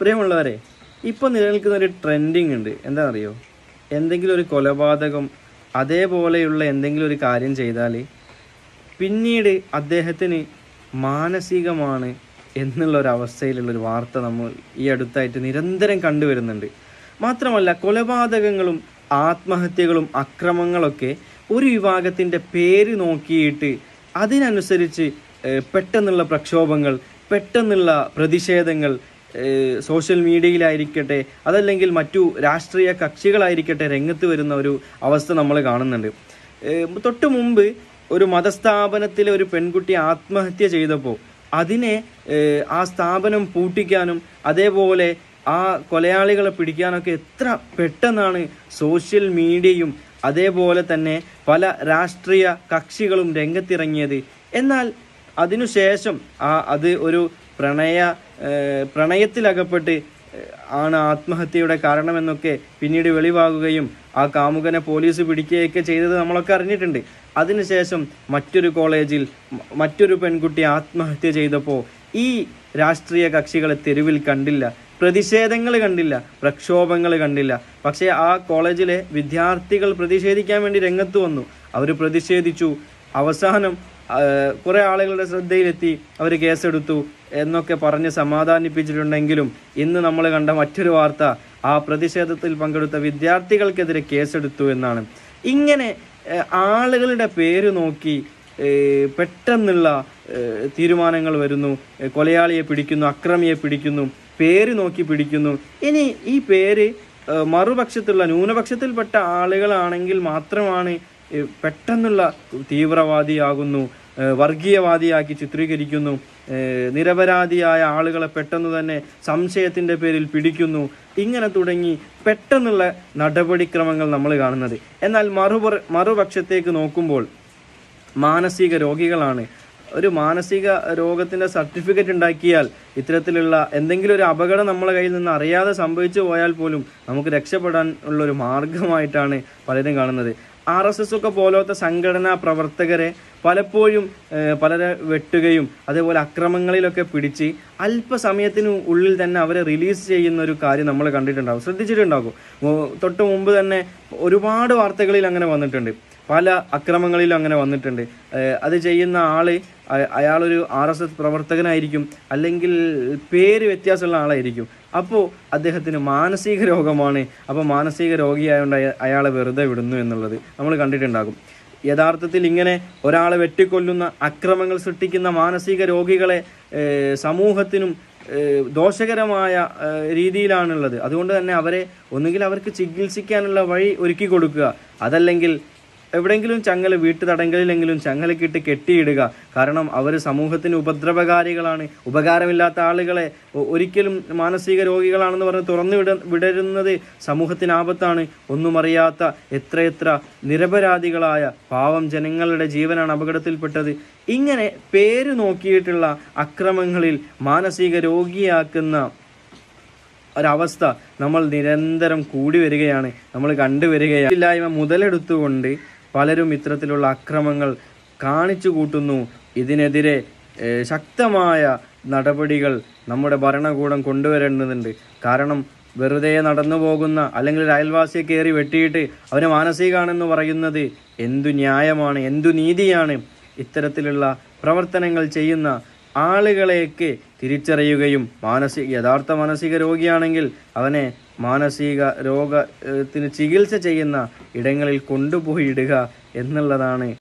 പ്രിയമുള്ളവരെ ഇപ്പോൾ നിലനിൽക്കുന്ന ഒരു ട്രെൻഡിങ് ഉണ്ട് എന്താ അറിയോ എന്തെങ്കിലും ഒരു കൊലപാതകം അതേപോലെയുള്ള എന്തെങ്കിലും ഒരു കാര്യം ചെയ്താൽ പിന്നീട് അദ്ദേഹത്തിന് മാനസികമാണ് എന്നുള്ള ഒരു അവസ്ഥയിലുള്ള ഒരു വാർത്ത നമ്മൾ ഈ അടുത്തായിട്ട് നിരന്തരം കണ്ടുവരുന്നുണ്ട് മാത്രമല്ല കൊലപാതകങ്ങളും ആത്മഹത്യകളും അക്രമങ്ങളൊക്കെ ഒരു വിഭാഗത്തിൻ്റെ പേര് നോക്കിയിട്ട് അതിനനുസരിച്ച് ഏഹ്, പെട്ടെന്നുള്ള പ്രക്ഷോഭങ്ങൾ പെട്ടെന്നുള്ള പ്രതിഷേധങ്ങൾ ഏഹ്, സോഷ്യൽ മീഡിയയിലായിരിക്കട്ടെ അതല്ലെങ്കിൽ മറ്റു രാഷ്ട്രീയ കക്ഷികളായിരിക്കട്ടെ രംഗത്ത് വരുന്ന ഒരു അവസ്ഥ നമ്മൾ കാണുന്നുണ്ട് ഏഹ്, തൊട്ടു മുമ്പ് ഒരു മതസ്ഥാപനത്തിലെ ഒരു പെൺകുട്ടി ആത്മഹത്യ ചെയ്തപ്പോൾ അതിനെ ഏഹ്, ആ സ്ഥാപനം പൂട്ടിക്കാനും അതേപോലെ ആ കൊലയാളികളെ പിടിക്കാനൊക്കെ എത്ര പെട്ടെന്നാണ് സോഷ്യൽ മീഡിയയും അതേപോലെ തന്നെ പല രാഷ്ട്രീയ കക്ഷികളും രംഗത്തിറങ്ങിയത് എന്നാൽ അതിനുശേഷം ആ അത് ഒരു പ്രണയ ഏഹ്, പ്രണയത്തിലകപ്പെട്ട് ഏഹ്, ആണ് ആത്മഹത്യയുടെ കാരണമെന്നൊക്കെ പിന്നീട് വെളിവാകുകയും ആ കാമുകനെ പോലീസ് പിടിക്കുകയൊക്കെ ചെയ്തത് നമ്മളൊക്കെ അറിഞ്ഞിട്ടുണ്ട് അതിനുശേഷം മറ്റൊരു കോളേജിൽ മ- മറ്റൊരു പെൺകുട്ടി ആത്മഹത്യ ചെയ്തപ്പോൾ ഈ രാഷ്ട്രീയ കക്ഷികളെ തെരുവിൽ കണ്ടില്ല പ്രതിഷേധങ്ങൾ കണ്ടില്ല പ്രക്ഷോഭങ്ങൾ കണ്ടില്ല പക്ഷേ ആ കോളേജിലെ വിദ്യാർത്ഥികൾ പ്രതിഷേധിക്കാൻ വേണ്ടി രംഗത്ത് വന്നു അവർ പ്രതിഷേധിച്ചു അവസാനം കുറെ ആളുകളുടെ ശ്രദ്ധയിലെത്തി അവർ കേസെടുത്തു എന്നൊക്കെ പറഞ്ഞ് സമാധാനിപ്പിച്ചിട്ടുണ്ടെങ്കിലും ഇന്ന് നമ്മൾ കണ്ട മറ്റൊരു വാർത്ത ആ പ്രതിഷേധത്തിൽ പങ്കെടുത്ത വിദ്യാർത്ഥികൾക്കെതിരെ കേസെടുത്തു എന്നാണ് ഇങ്ങനെ ഏഹ്, ആളുകളുടെ പേര് നോക്കി ഏഹ്, പെട്ടെന്നുള്ള ഏഹ്, തീരുമാനങ്ങൾ വരുന്നു ഏഹ്, കൊലയാളിയെ പിടിക്കുന്നു അക്രമിയെ പിടിക്കുന്നു പേര് നോക്കി പിടിക്കുന്നു ഇനി ഈ പേര് ഏഹ്, മറുപക്ഷത്തുള്ള ന്യൂനപക്ഷത്തിൽപ്പെട്ട ആളുകളാണെങ്കിൽ മാത്രമാണ് ഏഹ്, പെട്ടെന്നുള്ള തീവ്രവാദിയാകുന്നു ഏഹ്, വർഗീയവാദിയാക്കി ചിത്രീകരിക്കുന്നു ഏഹ്, നിരപരാധിയായ ആളുകളെ പെട്ടെന്ന് തന്നെ സംശയത്തിന്റെ പേരിൽ പിടിക്കുന്നു ഇങ്ങനെ തുടങ്ങി പെട്ടെന്നുള്ള നടപടിക്രമങ്ങൾ നമ്മൾ കാണുന്നത് എന്നാൽ മറുപുറ മറുപക്ഷത്തേക്ക് നോക്കുമ്പോൾ മാനസിക രോഗികളാണ് ഒരു മാനസിക രോഗത്തിന്റെ സർട്ടിഫിക്കറ്റ് ഉണ്ടാക്കിയാൽ ഇത്തരത്തിലുള്ള എന്തെങ്കിലും ഒരു അപകടം നമ്മളെ കയ്യിൽ നിന്ന് അറിയാതെ സംഭവിച്ചു പോയാൽ പോലും നമുക്ക് രക്ഷപ്പെടാൻ ഉള്ള ഒരു മാർഗമായിട്ടാണ് പലരും കാണുന്നത് ആർ എസ് എസ് ഒക്കെ പോലത്തെ സംഘടനാ പ്രവർത്തകരെ പലപ്പോഴും ഏഹ്, പലരെ വെട്ടുകയും അതേപോലെ അക്രമങ്ങളിലൊക്കെ പിടിച്ച് അല്പസമയത്തിന് ഉള്ളിൽ തന്നെ അവരെ റിലീസ് ചെയ്യുന്ന ഒരു കാര്യം നമ്മൾ കണ്ടിട്ടുണ്ടാകും ശ്രദ്ധിച്ചിട്ടുണ്ടാകും ഓ, തൊട്ട് മുമ്പ് തന്നെ ഒരുപാട് വാർത്തകളിൽ അങ്ങനെ വന്നിട്ടുണ്ട് പല അക്രമങ്ങളിലും അങ്ങനെ വന്നിട്ടുണ്ട് ഏഹ് അത് ചെയ്യുന്ന ആള് അ- അയാളൊരു ആർ എസ് എസ് പ്രവർത്തകനായിരിക്കും അല്ലെങ്കിൽ പേര് വ്യത്യാസമുള്ള ആളായിരിക്കും അപ്പോൾ അദ്ദേഹത്തിന് മാനസിക രോഗമാണ് അപ്പോൾ മാനസിക രോഗിയായതുകൊണ്ട് അയ- അയാളെ വെറുതെ വിടുന്നു എന്നുള്ളത് നമ്മൾ കണ്ടിട്ടുണ്ടാകും യഥാർത്ഥത്തിൽ ഇങ്ങനെ ഒരാളെ വെട്ടിക്കൊല്ലുന്ന അക്രമങ്ങൾ സൃഷ്ടിക്കുന്ന മാനസിക രോഗികളെ ഏഹ് സമൂഹത്തിനും ഏഹ് ദോഷകരമായ ഏഹ് രീതിയിലാണുള്ളത് അതുകൊണ്ട് തന്നെ അവരെ ഒന്നുകിൽ അവർക്ക് ചികിത്സിക്കാനുള്ള വഴി ഒരുക്കി കൊടുക്കുക അതല്ലെങ്കിൽ എവിടെയെങ്കിലും ചങ്ങല വീട്ടു തടങ്കലിലെങ്കിലും ചങ്ങലക്കിട്ട് കെട്ടിയിടുക കാരണം അവർ സമൂഹത്തിന് ഉപദ്രവകാരികളാണ് ഉപകാരമില്ലാത്ത ആളുകളെ ഒ- ഒരിക്കലും മാനസിക രോഗികളാണെന്ന് പറഞ്ഞ് തുറന്നു വിട വിടരുന്നത് സമൂഹത്തിന് ആപത്താണ് ഒന്നും അറിയാത്ത എത്രയെത്ര നിരപരാധികളായ പാവം ജനങ്ങളുടെ ജീവനാണ് അപകടത്തിൽപ്പെട്ടത് ഇങ്ങനെ പേര് നോക്കിയിട്ടുള്ള അക്രമങ്ങളിൽ മാനസിക രോഗിയാക്കുന്ന ഒരവസ്ഥ നമ്മൾ നിരന്തരം കൂടി വരികയാണ് നമ്മൾ കണ്ടുവരികയാണ് ഇല്ലായ്മ മുതലെടുത്തുകൊണ്ട് പലരും ഇത്തരത്തിലുള്ള അക്രമങ്ങൾ കാണിച്ചു കൂട്ടുന്നു ഇതിനെതിരെ ഏഹ്, ശക്തമായ നടപടികൾ നമ്മുടെ ഭരണകൂടം കൊണ്ടുവരേണ്ടതുണ്ട് കാരണം വെറുതെ നടന്നു പോകുന്ന അല്ലെങ്കിൽ ഒരു അയൽവാസിയെ കയറി വെട്ടിയിട്ട് അവന് മാനസികമാണെന്ന് പറയുന്നത് എന്തു ന്യായമാണ് എന്തു നീതിയാണ് ഇത്തരത്തിലുള്ള പ്രവർത്തനങ്ങൾ ചെയ്യുന്ന ആളുകളെയൊക്കെ തിരിച്ചറിയുകയും മാനസിക യഥാർത്ഥ മാനസിക രോഗിയാണെങ്കിൽ അവനെ മാനസിക രോഗത്തിന് ചികിത്സ ചെയ്യുന്ന ഇടങ്ങളിൽ കൊണ്ടുപോയി ഇടുക എന്നുള്ളതാണ്